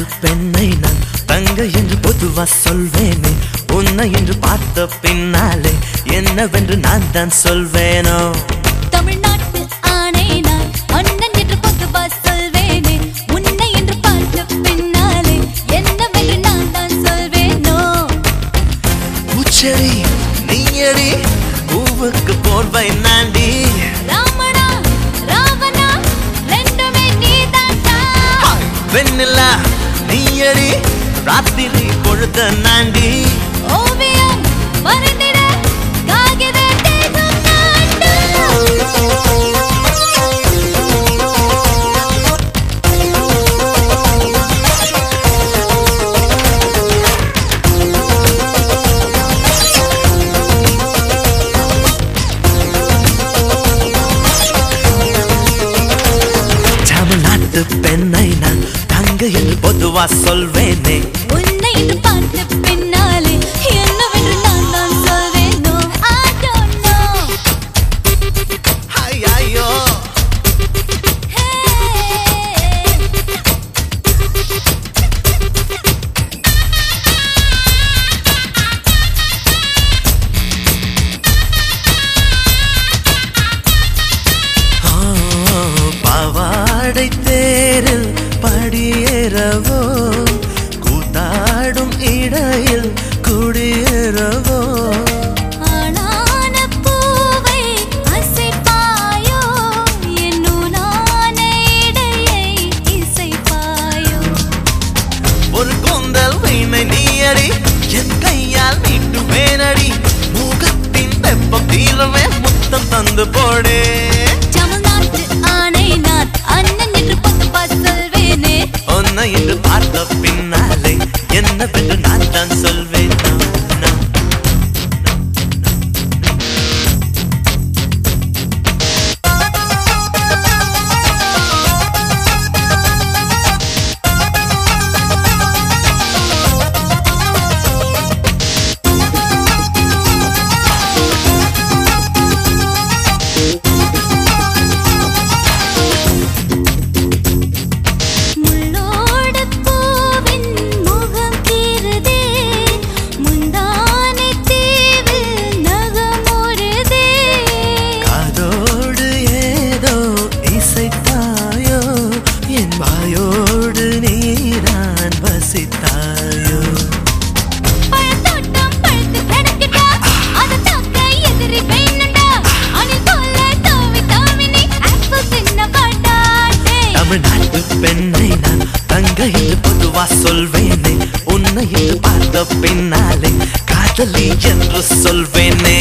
பெண்ணை நான் தங்க என்று பொதுவா சொல்வேனே உன்னை என்று பார்த்த பின்னாலே என்னவென்று நான் தான் சொல்வேனோ தமிழ்நாட்டு ஆணை நான் அண்ணன் என்று பொதுவா சொல்வேனே உன்னை என்று பார்த்த பின்னாலே என்னவென்று நான் தான் சொல்வேனோ பூச்செடி நீயடி பூவுக்கு போர்வை நாண்டி ராமனா ராவணா ரெண்டுமே நீதான்டா வெண்ணிலா நீயடி ராத்திரி பொழுத நாண்டி ஓவியம் வரைந்திட காகித தேகம் நான்டா தமிழ்நாட்டு பெண்ணை நான் தங்க என்று பொதுவா சொல்வேனே உன்னை இன்று பார்த்த பின்னாலே என்னவென்று நான் தான் சொல்வேனோ I don't know. ஐயோ Hey. ஆ, பாவாடை தேரில் படியேறவோ கூத்தாடும் இடையில் குடியேறவோ ஆனான பூவை அசைப்பாயோ என்னுனான இடையை இசைப்பாயோ ஒரு கூந்தல் வீணை நீயடி என் கையால் நீட்டு வேனடி முகத்தின் வெப்பம் தீரவே முத்தம் தந்து போடே தமிழ்நாட்டு ஆணை நான் அண்ணன் என்று பொதுவா சொல்வேனே உன்னை என்று பார்த்த பின்னாலே என்னவென்று நான் தான் சொல்வேன் நான், நான். முள்ளோடு பூவின் முகம் கீறுதே முந்தானை தீவில் நகமுறுதே காதோடு ஏதோ இசைத்தாயோ என் வாயோடு நீதான் வசித்தாயோ பழத்தோட்டம் பழுத்து கிடக்குடா அது தாக்க எதிரி வேணுண்டா அணில் போல தாவி தாவி நீ ஆப்பிள் தின்ன மாட்டாடே தமிழ்நாட்டு பெண்ணை நான் தங்க என்று பொதுவா சொல்வேனே உன்னை என்று பார்த்த பின்னாலே காதலி என்று சொல்வேனே